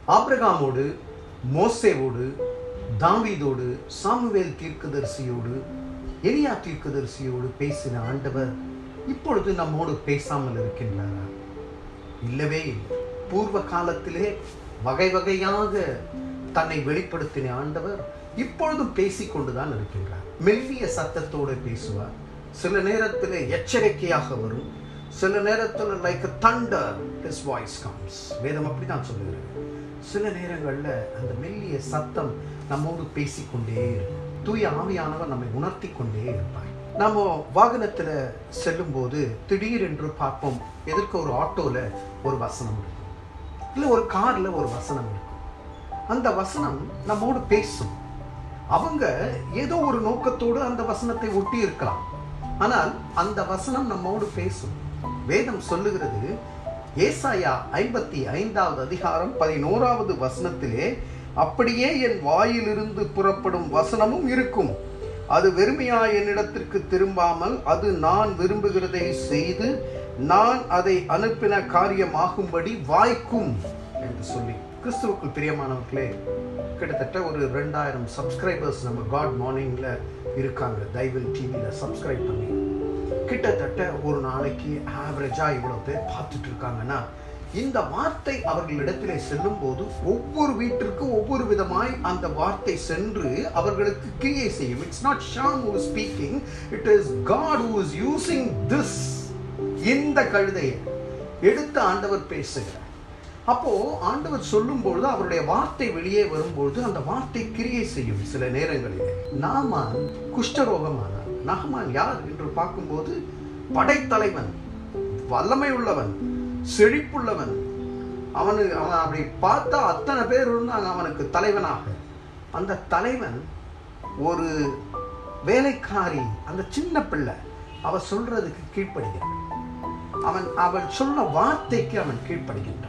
ஆபிரகாமோடு மோசேவோடு தாவீதோடு Samuel தீர்க்கதரிசியோடு எலியா தீர்க்கதரிசியோடு பேசின ஆண்டவர் இப்பொழுது நம்மோடு பேசாமல் இருக்கின்றாரா இல்லவே இல்லை பூர்வ காலத்திலே வகை வகையாக தன்னை வெளிப்படுத்தின ஆண்டவர் இப்பொழுதும் பேசிக்கொண்டுதான் இருக்கின்றார் மெல்லிய சத்தத்தோடு பேசுவார் சில நேரத்தில் எச்சரிக்கையாக வரும் சில நேரத்தில் like thunder his voice comes வேதம் அப்படிதான் சொல்லுகிறது சில நேரங்களில் அந்த மெல்லிய சத்தம் நம்மோடு பேசிக்கொண்டே இருக்கும் தூய ஆவியானவர் நம்மை உணர்த்தி கொண்டே இருப்பார் நம்ம வாகனத்தில் செல்லும்போது திடீரென்று பார்ப்போம் எதிர்க்க ஒரு ஆட்டோவில் ஒரு வசனம் இருக்கும் இல்லை ஒரு காரில் ஒரு வசனம் இருக்கும் அந்த வசனம் நம்மோடு பேசும் அவங்க ஏதோ ஒரு நோக்கத்தோடு அந்த வசனத்தை ஒட்டி இருக்கலாம் ஆனால் அந்த வசனம் நம்மோடு பேசும் வேதம் சொல்லுகிறது ஏசாயா ஐம்பத்தி ஐந்தாவது அதிகாரம் பதினோராவது வசனத்திலே அப்படியே என் வாயிலிருந்து புறப்படும் வசனமும் இருக்கும் அது வெறுமையா என்னிடத்திற்கு திரும்பாமல் அது நான் விரும்புகிறதை செய்து நான் அதை அனுப்பின காரியமாகும்படி வாய்க்கும் என்று சொல்லி கிறிஸ்துவுக்குள் பிரியமானவர்களே கிட்டத்தட்ட ஒரு ரெண்டாயிரம் சப்ஸ்கிரைபர்ஸ் நம்ம காட் மார்னிங்கில் இருக்காங்க தைவில் டிவியில் சப்ஸ்கிரைப் பண்ணி கிட்டத்தட்ட ஒரு நாளைக்கு ஆவரேஜாக இவ்வளோ பேர் பார்த்துட்டு இருக்காங்கன்னா இந்த வார்த்தை அவர்களிடத்திலே செல்லும் போது ஒவ்வொரு வீட்டிற்கு ஒவ்வொரு விதமாய் அந்த வார்த்தை சென்று அவர்களுக்கு கிரியை செய்யும் it's not sham who speaking it is God who is using this இந்த கழுதையை எடுத்து ஆண்டவர் பேசுகிறார் அப்போ ஆண்டவர் சொல்லும் பொழுது அவருடைய வார்த்தை வெளியே வரும்பொழுது அந்த வார்த்தை கிரியை செய்யும் சில நேரங்களிலே நாமான் குஷ்டரோகமானார் நகமான் யார் என்று பார்க்கும்போது படைத்தலைவன் வல்லமை உள்ளவன் செழிப்புள்ளவன் அவனு அவன் அப்படி பார்த்தா அத்தனை பேர் இருந்தாங்க அவனுக்கு தலைவனாக அந்த தலைவன் ஒரு வேலைக்காரி அந்த சின்ன பிள்ளை அவ சொல்றதுக்கு கீழ்ப்படுகிறான் அவன் அவன் சொன்ன வார்த்தைக்கு அவன் கீழ்ப்படுகின்றான்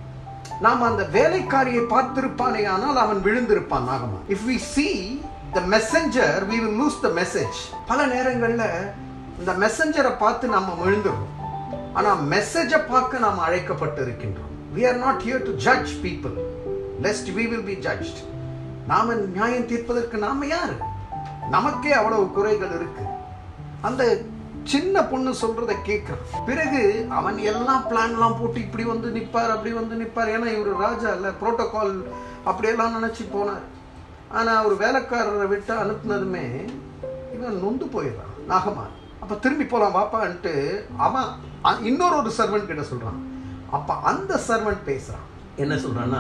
நாம் அந்த வேலைக்காரியை பார்த்திருப்பானே ஆனால் அவன் விழுந்திருப்பான் நாகமா if we see the messenger we will lose the message பல நேரங்கள்ல இந்த மெசஞ்சரை பார்த்து நம்ம விழுந்துடுறோம் ஆனா மெசேஜை பார்க்க நாம் அழைக்கப்பட்டு இருக்கின்றோம் we are not here to judge people lest we will be judged நாம நியாயம் தீர்ப்பதற்கு நாம யாரு நமக்கே அவ்வளவு குறைகள் இருக்கு அந்த சின்ன பொண்ணு சொல்றத கேட்கிறான் பிறகு அவன் எல்லாம் பிளான்லாம் போட்டு இப்படி வந்து நிப்பார் அப்படி வந்து நிப்பார் ஏன்னா இவர் ராஜா இல்ல புரோட்டோகால் அப்படியெல்லாம் நினைச்சு போனார் ஆனா ஒரு வேலைக்காரரை விட்டு அனுப்புனதுமே இவன் நொந்து போயிடுறான் நாகமான் அப்ப திரும்பி போலாம் வாப்பான்ட்டு அவன் அ- இன்னொரு ஒரு சர்வெண்ட் கிட்ட சொல்றான் அப்ப அந்த சர்வெண்ட் பேசுறான் என்ன சொல்றான்னா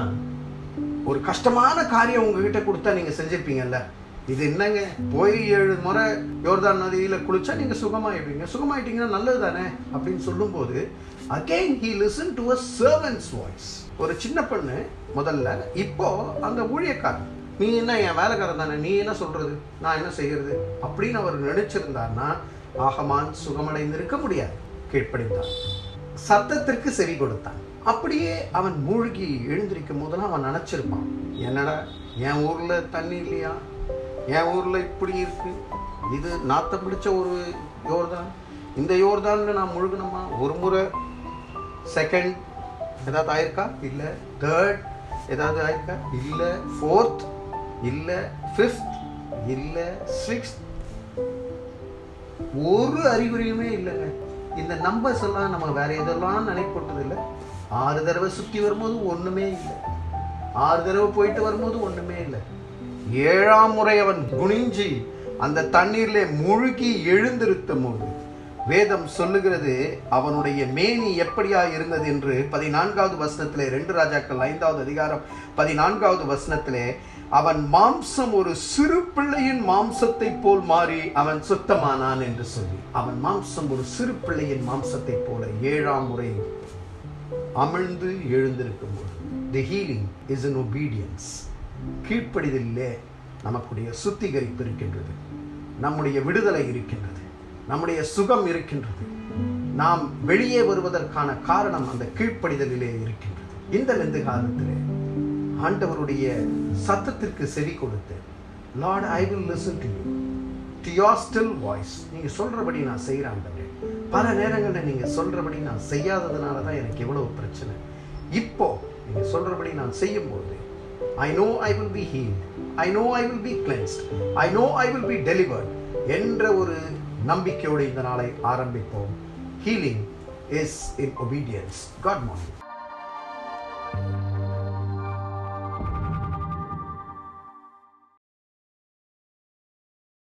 ஒரு கஷ்டமான காரியம் உங்ககிட்ட கொடுத்தா நீங்க செஞ்சிருப்பீங்கல்ல இது என்னங்க போய் ஏழு முறை யோர்தான் நதியில குளிச்சா நீங்க சுகமாயிடுவீங்க சுகமாயிட்டீங்கன்னா நல்லது தானே அப்படின்னு சொல்லும்போது again he listen to a servants voice ஒரு சின்ன பொண்ணு முதல்ல இப்போ அந்த ஊழியக்காரன் நீ என்ன என் வேலைக்காரன் தானே நீ என்ன சொல்றது நான் என்ன செய்யறது அப்படின்னு அவர் நினைச்சிருந்தார்னா ஆகமான் சுகமடைந்திருக்க முடியாது கீழ்ப்படிந்தான் சத்தத்திற்கு செவி கொடுத்தான் அப்படியே அவன் மூழ்கி எழுந்திருக்கும் போதெல்லாம் அவன் நினைச்சிருப்பான் என்னடா என் ஊர்ல தண்ணி இல்லையா என் ஊர்ல இப்படி இருக்கு இது நாத்தம் பிடிச்ச ஒரு யோர்தான் இந்த யோர்தான்ல நான் முழுகணுமா ஒரு முறை செகண்ட் ஏதாவது ஆயிருக்கா இல்ல தேர்ட் ஏதாவது ஆயிருக்கா இல்ல ஃபோர்த் இல்ல ஃபிஃப்த் இல்ல சிக்ஸ்த் ஒரு அறிகுறியுமே இல்லைங்க இந்த நம்பர்ஸ் எல்லாம் நம்ம வேற எதெல்லாம் நினைப்பட்டது இல்லை ஆறு தடவை சுற்றி வரும்போது ஒண்ணுமே இல்லை ஆறு தடவை போயிட்டு வரும்போது ஒண்ணுமே இல்லை ஏழாம் முறை அவன் குனிஞ்சி அந்த தண்ணீர்ல மூழ்கி எழுந்திருத்தும் போது வேதம் சொல்லுகிறது அவனுடைய மேனி எப்படியா இருந்தது என்று பதினான்காவது வசனத்திலே ரெண்டு ராஜாக்கள் ஐந்தாவது அதிகாரம் பதினான்காவது வசனத்திலே அவன் மாம்சம் ஒரு சிறு பிள்ளையின் மாம்சத்தை போல் மாறி அவன் சுத்தமானான் என்று சொல்லி அவன் மாம்சம் ஒரு சிறு பிள்ளையின் மாம்சத்தை போல ஏழாம் முறை அமிழ்ந்து எழுந்திருக்கும் போது the healing is in obedience கீழ்ப்படிதலிலே நமக்குடைய சுத்திகரிப்பு இருக்கின்றது நம்முடைய விடுதலை இருக்கின்றது நம்முடைய சுகம் இருக்கின்றது நாம் வெளியே வருவதற்கான காரணம் அந்த கீழ்ப்படிதலிலே இருக்கின்றது இந்த லெந்து காலத்திலே ஆண்டவருடைய சத்தத்திற்கு செவி கொடுத்து Lord I will listen to you to your still voice நீங்க சொல்றபடி நான் செய்கிறேன் ஆண்டவரே பல நேரங்களில் நீங்க சொல்றபடி நான் செய்யாததுனால தான் எனக்கு எவ்வளவு பிரச்சனை இப்போ நீங்கள் சொல்கிறபடி நான் செய்யும்போது I know I will be healed I know I will be cleansed I know I will be delivered என்ற ஒரு நம்பிக்கையோடு இந்த நாளை ஆரம்பிப்போம் healing is in obedience good morning